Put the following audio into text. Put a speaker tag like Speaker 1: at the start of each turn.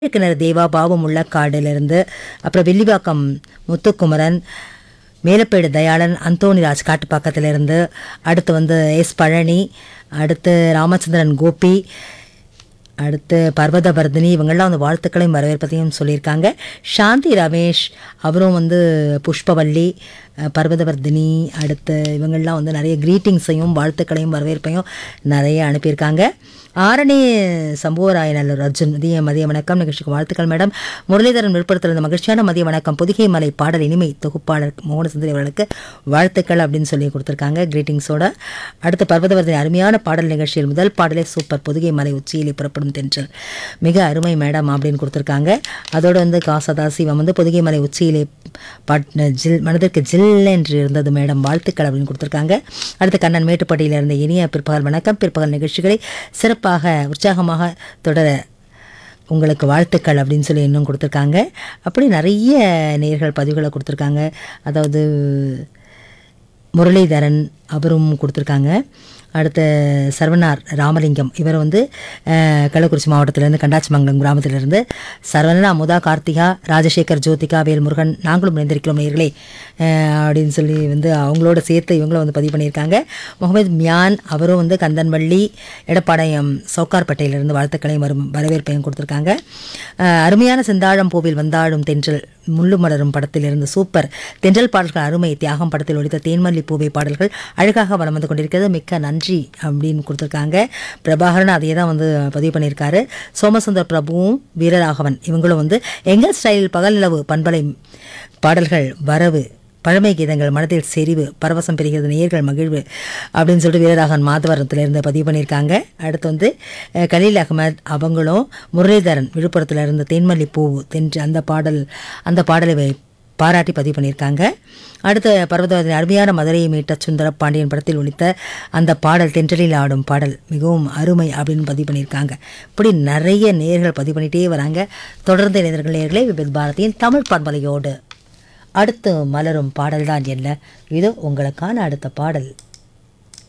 Speaker 1: கிணறு தேவா பாவம் உள்ள காடிலிருந்து அப்புறம் வெள்ளிவாக்கம் முத்துக்குமரன் மேலப்பேடு தயாளன் அந்தோணிராஜ் காட்டுப்பாக்கத்திலிருந்து அடுத்து வந்து எஸ் பழனி அடுத்து ராமச்சந்திரன் கோபி அடுத்து பர்வதவர்தினி இவங்கெல்லாம் வந்து வாழ்த்துக்களையும் வரவேற்பதையும் சொல்லியிருக்காங்க சாந்தி ரமேஷ் அவரும் வந்து புஷ்பவல்லி அஹ், பர்வதவர்தினி அடுத்து இவங்கெல்லாம் வந்து நிறைய க்ரீட்டிங்ஸையும் வாழ்த்துக்களையும் வரவேற்பையும் நிறைய அனுப்பியிருக்காங்க ஆரணி சம்புவராயநல்லூர் அர்ஜுன் மதிய மதிய வணக்கம் நிகழ்ச்சிக்கு வாழ்த்துக்கள் மேடம் முரளிதரன் விழுப்புரத்திலிருந்து மகிழ்ச்சியான மதிய வணக்கம் புதுகை மலை பாடல் இனிமை தொகுப்பாளர் மோகனசுந்தரி அவர்களுக்கு வாழ்த்துக்கள் அப்படின்னு சொல்லி கொடுத்துருக்காங்க கிரீட்டிங்ஸோட அடுத்து பர்வதவர்தினி அருமையான பாடல் நிகழ்ச்சியில் முதல் பாடலே சூப்பர் புதுகை மலை உச்சியிலே புறப்படும் தென்றல் மிக அருமை மேடம் அப்படின்னு கொடுத்துருக்காங்க அதோட வந்து காசதாசிவம் வந்து புதுகை மலை உச்சியிலே பாட் ஜில் மனதிற்கு ஜில் என்று இருந்தது மேடம் வாழ்த்துக்கள் அப்படின்னு கொடுத்துருக்காங்க அடுத்து கண்ணன் மேட்டுப்பட்டியில இருந்த இனிய பிற்பகல் வணக்கம் பிற்பகல் நிகழ்ச்சிகளை சிறப்பாக உற்சாகமாக தொடர உங்களுக்கு வாழ்த்துக்கள் அப்படின்னு சொல்லி இன்னும் கொடுத்துருக்காங்க அப்படி நிறைய நேர்கள் பதிவுகளை கொடுத்துருக்காங்க அதாவது முரளிதரன் அவரும் கொடுத்துருக்காங்க அடுத்த சரவணார் ராமலிங்கம் இவர் வந்து அஹ், கள்ளக்குறிச்சி மாவட்டத்திலேருந்து கண்டாச்சிமங்கலம் கிராமத்திலிருந்து சரவணா முதா கார்த்திகா ராஜசேகர் ஜோதிகா வேல்முருகன் நாங்களும் இணைந்திருக்கிறோம் நேர்களே அஹ், அப்படின்னு சொல்லி வந்து அவங்களோட சேர்த்து இவங்களும் வந்து பதிவு பண்ணியிருக்காங்க முகமது மியான் அவரும் வந்து கந்தன்வள்ளி எடப்பாளையம் சவுக்கார்பேட்டையிலிருந்து வாழ்த்துக்களையும் வரும் வரவேற்பையும் கொடுத்துருக்காங்க அஹ், அருமையான செந்தாழம் பூவில் வந்தாடும் தென்றல் முள்ளு மலரும் படத்தில் இருந்து சூப்பர் தென்றல் பாடல்கள் அருமை தியாகம் படத்தில் ஒழித்த தேன்மல்லி பூவை பாடல்கள் அழகாக வலம் வந்து கொண்டிருக்கிறது மிக்க நன்றி அப்படின்னு கொடுத்துருக்காங்க பிரபாகரன் அதையே தான் வந்து பதிவு பண்ணியிருக்காரு சோமசுந்தர் பிரபுவும் வீரராகவன் இவங்களும் வந்து எங்கள் ஸ்டைல் பகல் நிலவு பண்பலை பாடல்கள் வரவு பழமை கீதங்கள் மனதில் செறிவு பரவசம் பெறுகிறது நேர்கள் மகிழ்வு அப்படின்னு சொல்லிட்டு வீரராகவன் மாதவரத்திலிருந்து பதிவு பண்ணியிருக்காங்க அடுத்து வந்து அஹ், கலீல் அகமது அவங்களும் முரளிதரன் விழுப்புரத்தில் இருந்து தேன்மல்லி பூவு தென்று அந்த பாடல் அந்த பாடலை வை- பாராட்டி பதிவு பண்ணியிருக்காங்க அடுத்த பர்வதவதின் அருமையான மதுரையை மீட்ட சுந்தர பாண்டியன் படத்தில் ஒழித்த அந்த பாடல் தென்றலில் ஆடும் பாடல் மிகவும் அருமை அப்படின்னு பதிவு பண்ணியிருக்காங்க இப்படி நிறைய நேர்கள் பதிவு பண்ணிகிட்டே வராங்க தொடர்ந்து இணைந்தர்கள் நேர்களே விபித் பாரதியின் தமிழ் பண்பலையோடு அடுத்து மலரும் பாடல்தான் என்ன இது உங்களுக்கான அடுத்த பாடல்